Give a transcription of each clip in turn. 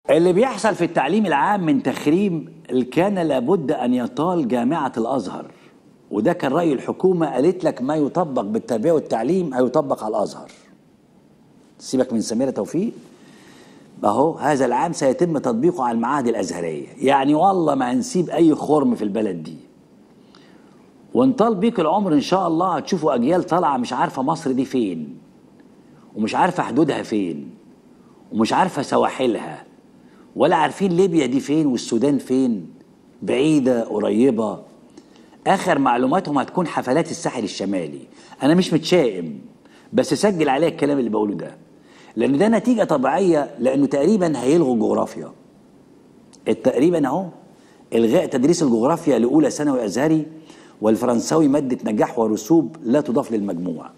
اللي بيحصل في التعليم العام من تخريم كان لابد ان يطال جامعه الازهر وده كان راي الحكومه قالت لك ما يطبق بالتربيه والتعليم هيطبق على الازهر سيبك من سميره توفيق اهو هذا العام سيتم تطبيقه على المعاهد الازهريه يعني والله ما هنسيب اي خرم في البلد دي وانطال بيك العمر ان شاء الله هتشوفوا اجيال طالعه مش عارفه مصر دي فين ومش عارفه حدودها فين ومش عارفه سواحلها ولا عارفين ليبيا دي فين والسودان فين بعيده قريبه اخر معلوماتهم هتكون حفلات الساحل الشمالي انا مش متشائم بس سجل عليا الكلام اللي بقوله ده لان ده نتيجه طبيعيه لانه تقريبا هيلغوا الجغرافيا تقريبا اهو الغاء تدريس الجغرافيا لاولى ثانوي ازهري والفرنساوي ماده نجاح ورسوب لا تضاف للمجموع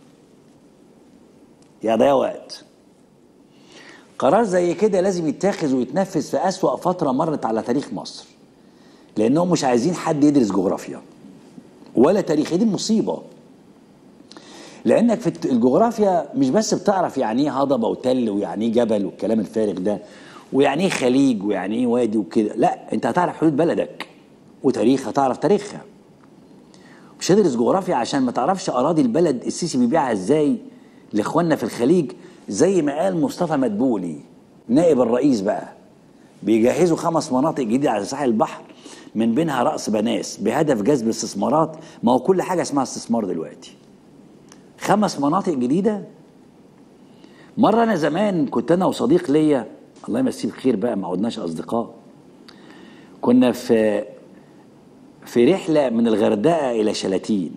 يا ضيع وقت قرار زي كده لازم يتاخذ ويتنفذ في أسوأ فترة مرت على تاريخ مصر لأنهم مش عايزين حد يدرس جغرافيا ولا تاريخ دي مصيبة لأنك في الجغرافيا مش بس بتعرف يعني إيه هضبة وتل ويعني إيه جبل والكلام الفارغ ده ويعني إيه خليج ويعني إيه وادي وكده لا أنت هتعرف حدود بلدك وتاريخ هتعرف تاريخها مش هتدرس جغرافيا عشان ما تعرفش أراضي البلد السيسي بيبيعها إزاي لإخواننا في الخليج زي ما قال مصطفى مدبولي نائب الرئيس بقى بيجهزوا خمس مناطق جديدة على ساحل البحر من بينها رأس بناس بهدف جذب استثمارات ما هو كل حاجة اسمها استثمار دلوقتي خمس مناطق جديدة مرة أنا زمان كنت أنا وصديق ليا الله يمسيه بالخير بقى ما عدناش أصدقاء كنا في في رحلة من الغردقة إلى شلاتين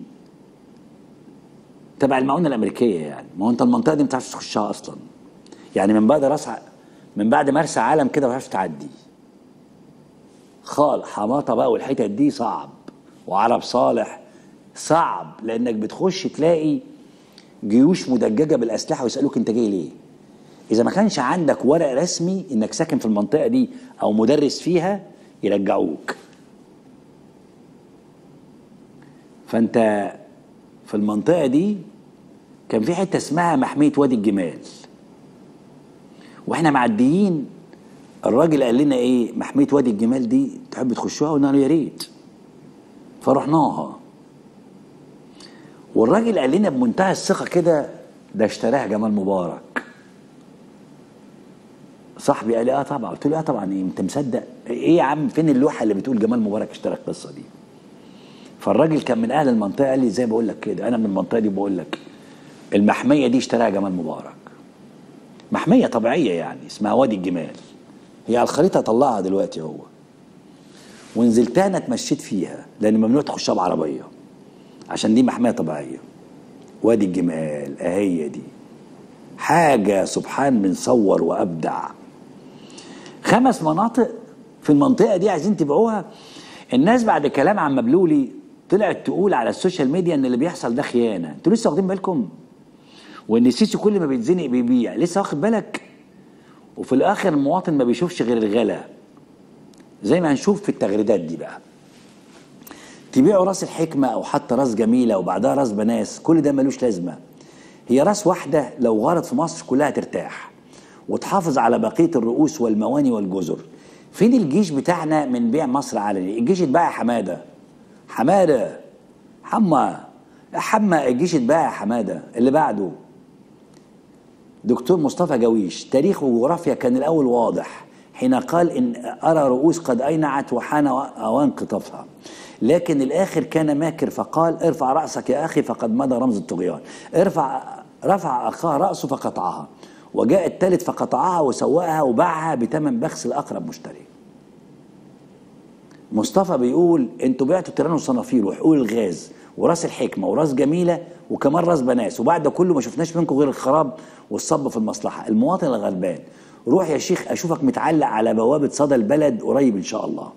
تبع المعونه الامريكيه يعني ما هو انت المنطقه دي ما تعرفش تخشها اصلا يعني من بعد راس من بعد مرسى علم كده ما تعرفش تعدي خال حماطه بقى والحتت دي صعب وعرب صالح صعب لانك بتخش تلاقي جيوش مدججه بالاسلحه ويسالوك انت جاي ليه اذا ما كانش عندك ورق رسمي انك ساكن في المنطقه دي او مدرس فيها يرجعوك فانت في المنطقة دي كان في حتة اسمها محمية وادي الجمال واحنا معديين الراجل قال لنا ايه محمية وادي الجمال دي تحب تخشوها قلنا له يا ريت فرحناها والراجل قال لنا بمنتهى الثقة كده ده اشتراها جمال مبارك صاحبي قال لي اه طبعا قلت له اه طبعا ايه انت مصدق ايه يا عم فين اللوحه اللي بتقول جمال مبارك اشترى القصه دي فالراجل كان من اهل المنطقه قال لي زي ما بقول لك كده انا من المنطقه دي بقول لك المحميه دي اشتراها جمال مبارك محميه طبيعيه يعني اسمها وادي الجمال هي على الخريطه طلعها دلوقتي هو ونزلت انا اتمشيت فيها لان ممنوع تخشها بعربيه عشان دي محميه طبيعيه وادي الجمال اهي دي حاجه سبحان من صور وابدع خمس مناطق في المنطقه دي عايزين تبيعوها الناس بعد كلام عن مبلولي طلعت تقول على السوشيال ميديا ان اللي بيحصل ده خيانه انتوا لسه واخدين بالكم وان السيسي كل ما بيتزنق بيبيع لسه واخد بالك وفي الاخر المواطن ما بيشوفش غير الغلا زي ما هنشوف في التغريدات دي بقى تبيعوا راس الحكمه او حتى راس جميله وبعدها راس بناس كل ده ملوش لازمه هي راس واحده لو غارت في مصر كلها ترتاح وتحافظ على بقيه الرؤوس والمواني والجزر فين الجيش بتاعنا من بيع مصر علني الجيش اتباع يا حماده حماده حما حما الجيش اتباع يا حماده اللي بعده دكتور مصطفى جويش تاريخ وجغرافيا كان الاول واضح حين قال ان ارى رؤوس قد اينعت وحان اوان قطافها لكن الاخر كان ماكر فقال ارفع راسك يا اخي فقد مضى رمز الطغيان ارفع رفع اخاه راسه فقطعها وجاء الثالث فقطعها وسوقها وباعها بثمن بخس الاقرب مشتري مصطفى بيقول انتوا بعتوا تيران وصنافير وحقول الغاز وراس الحكمه وراس جميله وكمان راس بناس وبعد ده كله ما شفناش منكم غير الخراب والصب في المصلحه المواطن الغلبان روح يا شيخ اشوفك متعلق على بوابه صدى البلد قريب ان شاء الله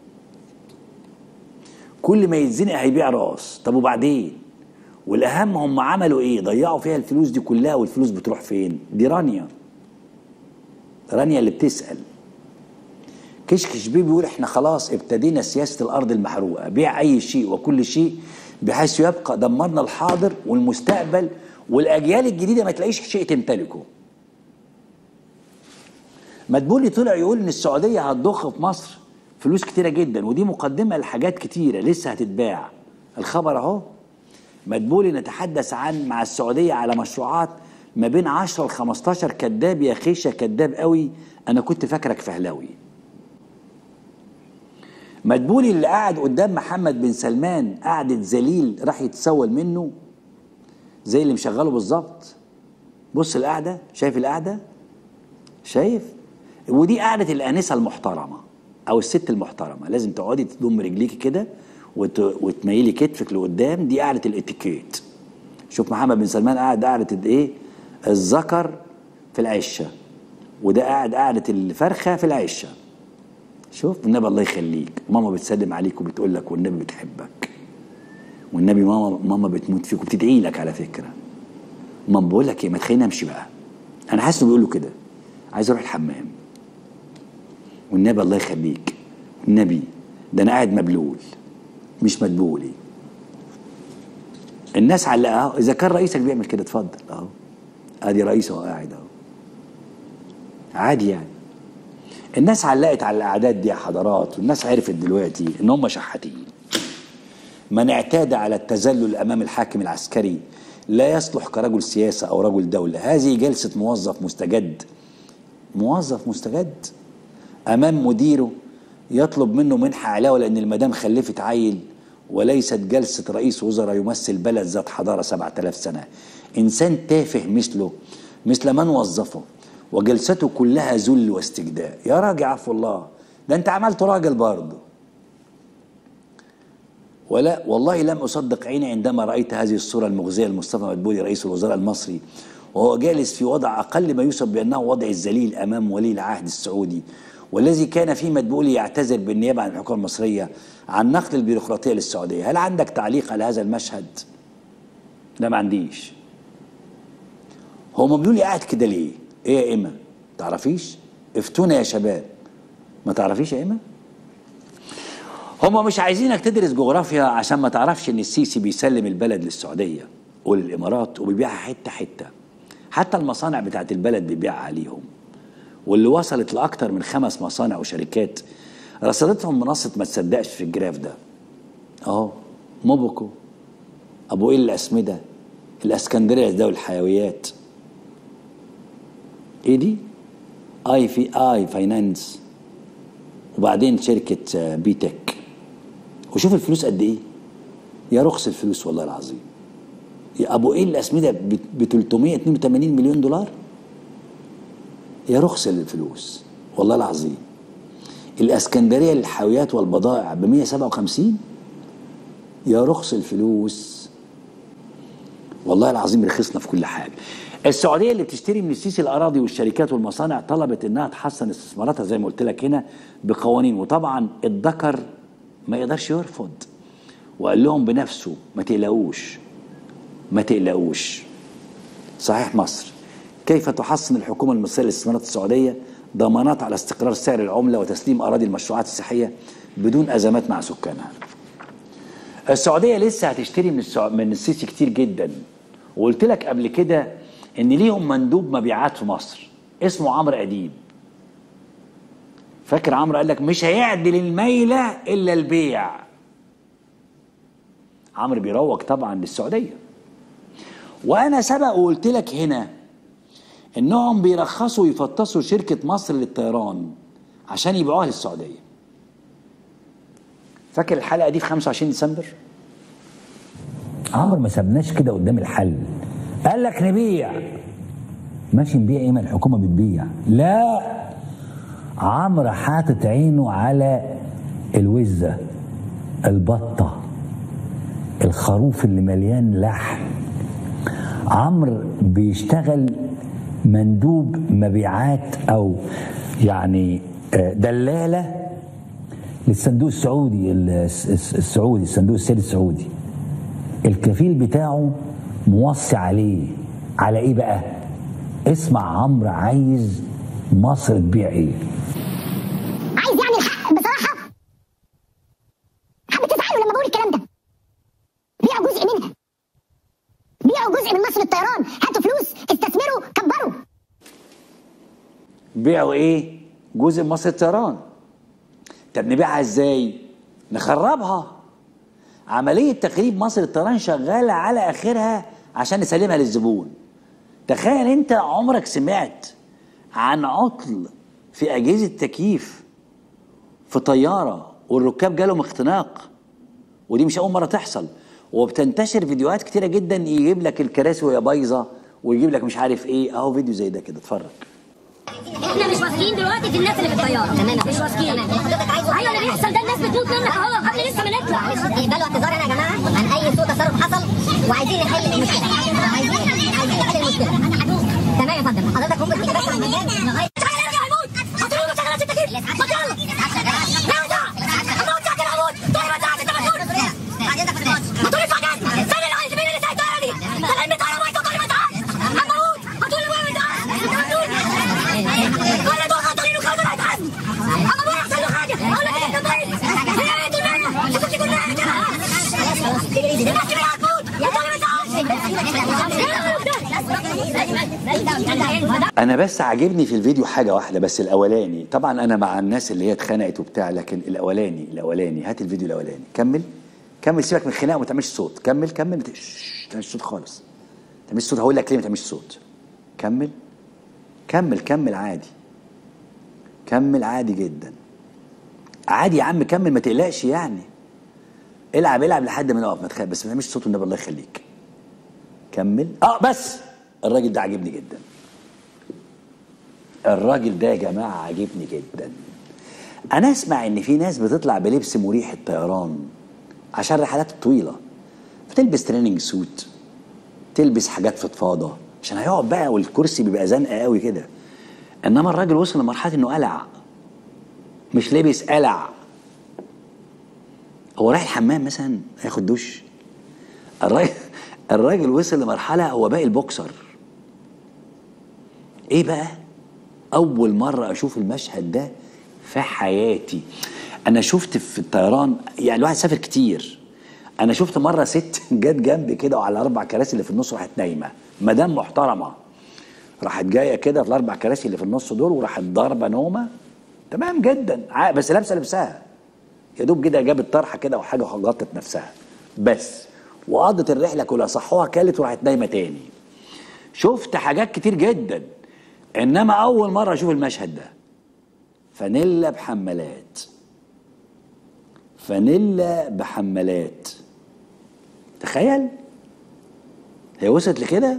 كل ما يتزنق هيبيع راس طب وبعدين والاهم هم عملوا ايه ضيعوا فيها الفلوس دي كلها والفلوس بتروح فين دي رانيا رانيا اللي بتسال كشكش بيه بيقول احنا خلاص ابتدينا سياسه الارض المحروقه بيع اي شيء وكل شيء بحيث يبقى دمرنا الحاضر والمستقبل والاجيال الجديده ما تلاقيش شيء تمتلكه مدبولي طلع يقول ان السعوديه هتضخ في مصر فلوس كتيره جدا ودي مقدمه لحاجات كتيره لسه هتتباع الخبر اهو مدبولي نتحدث عن مع السعوديه على مشروعات ما بين 10 ل 15 كذاب يا خيشه كذاب قوي انا كنت فاكرك فهلاوي مدبولي اللي قاعد قدام محمد بن سلمان قعدة ذليل راح يتسول منه زي اللي مشغله بالظبط بص القعدة شايف القعدة شايف ودي قعدة الآنسة المحترمة أو الست المحترمة لازم تقعدي تضم رجليكي كده وت... وتميلي كتفك لقدام دي قعدة الاتيكيت شوف محمد بن سلمان قاعد قعدة الايه الذكر في العشة وده قاعد قعدة الفرخة في العشة شوف النبي الله يخليك ماما بتسلم عليك وبتقول لك والنبي بتحبك والنبي ماما ماما بتموت فيك وبتدعي لك على فكره ماما بقول لك ايه ما تخليني امشي بقى انا حاسس انه بيقول له كده عايز اروح الحمام والنبي الله يخليك النبي ده انا قاعد مبلول مش مدبولي الناس علقها اهو اذا كان رئيسك بيعمل كده اتفضل اهو ادي رئيسه قاعد اهو عادي يعني الناس علقت على الاعداد دي يا حضرات والناس عرفت دلوقتي ان هم شحاتين من اعتاد على التذلل امام الحاكم العسكري لا يصلح كرجل سياسه او رجل دوله هذه جلسه موظف مستجد موظف مستجد امام مديره يطلب منه منحه علاوه لان المدام خلفت عيل وليست جلسه رئيس وزراء يمثل بلد ذات حضاره 7000 سنه انسان تافه مثله مثل من وظفه وجلسته كلها ذل واستجداء يا راجل عفو الله ده انت عملت راجل برضه ولا والله لم أصدق عيني عندما رأيت هذه الصورة المخزية لمصطفى مدبولي رئيس الوزراء المصري وهو جالس في وضع أقل ما يوصف بأنه وضع الذليل أمام ولي العهد السعودي والذي كان فيه مدبولي يعتذر بالنيابة عن الحكومة المصرية عن نقل البيروقراطية للسعودية هل عندك تعليق على هذا المشهد؟ لا ما عنديش هو مدبولي قاعد كده ليه؟ ايه يا إما؟ تعرفيش؟ افتونا يا شباب ما تعرفيش يا إما؟ هما مش عايزينك تدرس جغرافيا عشان ما تعرفش ان السيسي بيسلم البلد للسعوديه وللامارات وبيبيعها حته حته حتى المصانع بتاعت البلد بيبيعها عليهم واللي وصلت لاكتر من خمس مصانع وشركات رصدتهم منصه ما تصدقش في الجراف ده اهو موبوكو ابو ايه الاسمده الاسكندريه ذوي الحيويات ايه دي اي في اي فاينانس وبعدين شركه بيتك وشوف الفلوس قد ايه يا رخص الفلوس والله العظيم يا ابو ايه الاسمده ب 382 مليون دولار يا رخص الفلوس والله العظيم الاسكندريه للحاويات والبضائع ب 157 يا رخص الفلوس والله العظيم رخصنا في كل حاجه السعوديه اللي بتشتري من السيسي الاراضي والشركات والمصانع طلبت انها تحسن استثماراتها زي ما قلت لك هنا بقوانين وطبعا الذكر ما يقدرش يرفض وقال لهم بنفسه ما تقلقوش ما تقلقوش صحيح مصر كيف تحصن الحكومة المصرية للاستثمارات السعودية ضمانات على استقرار سعر العملة وتسليم أراضي المشروعات الصحية بدون أزمات مع سكانها السعودية لسه هتشتري من, السع... من السيسي كتير جدا وقلت لك قبل كده ان ليهم مندوب مبيعات في مصر اسمه عمرو اديب فاكر عمرو قال لك مش هيعدل الميلة إلا البيع عمرو بيروج طبعا للسعودية وأنا سبق وقلت لك هنا إنهم بيرخصوا ويفطسوا شركة مصر للطيران عشان يبيعوها للسعودية فاكر الحلقة دي في 25 ديسمبر عمرو ما سابناش كده قدام الحل قال لك نبيع ماشي نبيع ايه ما الحكومه بتبيع لا عمرو حاطط عينه على الوزة البطة الخروف اللي مليان لحم عمرو بيشتغل مندوب مبيعات او يعني دلالة للصندوق السعودي السعودي الصندوق السيادي السعودي الكفيل بتاعه موصي عليه على ايه بقى اسمع عمرو عايز مصر تبيع ايه عايز يعني الحق بصراحه حابب تزعلوا لما بقول الكلام ده بيعوا جزء منها بيعوا جزء من مصر للطيران هاتوا فلوس استثمروا كبروا بيعوا ايه جزء من مصر الطيران طب نبيعها ازاي نخربها عملية تخريب مصر الطيران شغالة على آخرها عشان نسلمها للزبون تخيل انت عمرك سمعت عن عطل في أجهزة تكييف في طيارة والركاب جالهم اختناق ودي مش أول مرة تحصل وبتنتشر فيديوهات كتيرة جدا يجيب لك الكراسي وهي بايظة ويجيب لك مش عارف ايه اهو فيديو زي ده كده اتفرج احنا مش واثقين دلوقتي في الناس اللي في الطياره تمام مش واثقين ايوه اللي بيحصل ده الناس بتموت منك اهو قبل لسه ما نطلع يقبلوا اعتذار هنا يا جماعه عن اي سوء تصرف حصل وعايزين نحل المشكله عايزين عايزين نحل المشكله تمام يا فندم حضرتك ممكن تيجي بس على المكان لغايه انا بس عاجبني في الفيديو حاجه واحده بس الاولاني طبعا انا مع الناس اللي هي اتخنقت وبتاع لكن الاولاني الاولاني هات الفيديو الاولاني كمل كمل سيبك من الخناقه وما تعملش صوت كمل كمل ما تش- تعملش صوت خالص ما تعملش صوت هقول لك ليه ما تعملش صوت كمل كمل كمل عادي كمل عادي جدا عادي يا عم كمل ما تقلقش يعني العب العب لحد ما نقف ما تخاف بس ما تعملش صوت والنبي الله يخليك كمل اه بس الراجل ده عاجبني جدا الراجل ده يا جماعة عاجبني جدا أنا أسمع إن في ناس بتطلع بلبس مريح الطيران عشان الرحلات الطويلة فتلبس تريننج سوت تلبس حاجات فضفاضة عشان هيقعد بقى والكرسي بيبقى زنقة قوي كده إنما الراجل وصل لمرحلة إنه قلع مش لابس قلع هو رايح الحمام مثلا هياخد دش الراجل الراجل وصل لمرحلة هو باقي البوكسر ايه بقى اول مرة اشوف المشهد ده في حياتي انا شفت في الطيران يعني الواحد سافر كتير انا شفت مرة ست جت جنبي كده وعلى اربع كراسي اللي في النص راحت نايمة مدام محترمة راحت جاية كده في الاربع كراسي اللي في النص دول وراحت ضاربة نومة تمام جدا ع- بس لابسة لبسها يا دوب كده جابت طرحه كده وحاجه وغطت نفسها بس وقضت الرحله كلها صحوها كلت وراحت نايمه تاني شفت حاجات كتير جدا انما اول مره اشوف المشهد ده فانيلا بحمالات فانيلا بحمالات تخيل هي وصلت لكده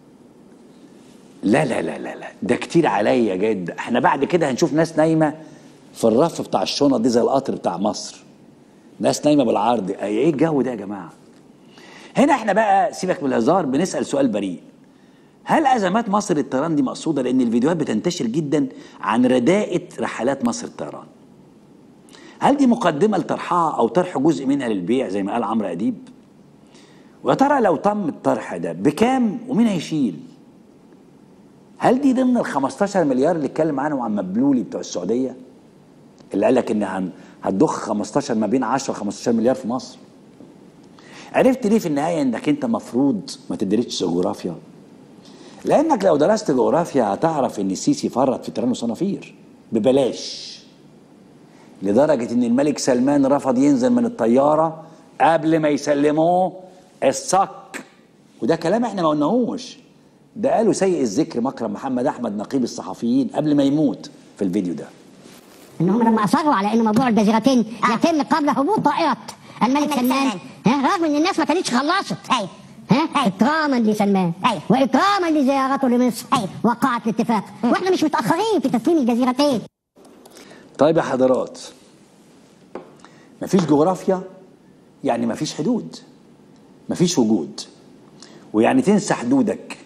لا لا لا لا لا ده كتير عليا جدا احنا بعد كده هنشوف ناس نايمه في الرف بتاع الشنط دي زي القطر بتاع مصر ناس نايمه بالعرض ايه الجو ده يا جماعه هنا احنا بقى سيبك من الهزار بنسال سؤال بريء هل ازمات مصر الطيران دي مقصوده لان الفيديوهات بتنتشر جدا عن رداءه رحلات مصر الطيران هل دي مقدمه لطرحها او طرح جزء منها للبيع زي ما قال عمرو اديب ويا ترى لو تم الطرح ده بكام ومين هيشيل هل دي ضمن ال 15 مليار اللي اتكلم عنهم عن مبلولي بتوع السعوديه اللي قال لك ان هن- هتضخ 15 ما بين 10 و 15 مليار في مصر عرفت ليه في النهايه انك انت مفروض ما تدرسش جغرافيا لانك لو درست جغرافيا هتعرف ان السيسي فرط في تيران وصنافير ببلاش لدرجه ان الملك سلمان رفض ينزل من الطياره قبل ما يسلموه الصك وده كلام احنا ما قلناهوش ده قاله سيء الذكر مكرم محمد احمد نقيب الصحفيين قبل ما يموت في الفيديو ده ان هم لما اصروا على ان موضوع الجزيرتين يتم قبل هبوط طائره الملك سلمان ها رغم ان الناس ما كانتش خلصت ايوه ها اكراما لسلمان أيوة. واكراما لزيارته لمصر أيوة. وقعت الاتفاق واحنا مش متاخرين في تسليم الجزيرتين طيب يا حضرات مفيش جغرافيا يعني مفيش حدود مفيش وجود ويعني تنسى حدودك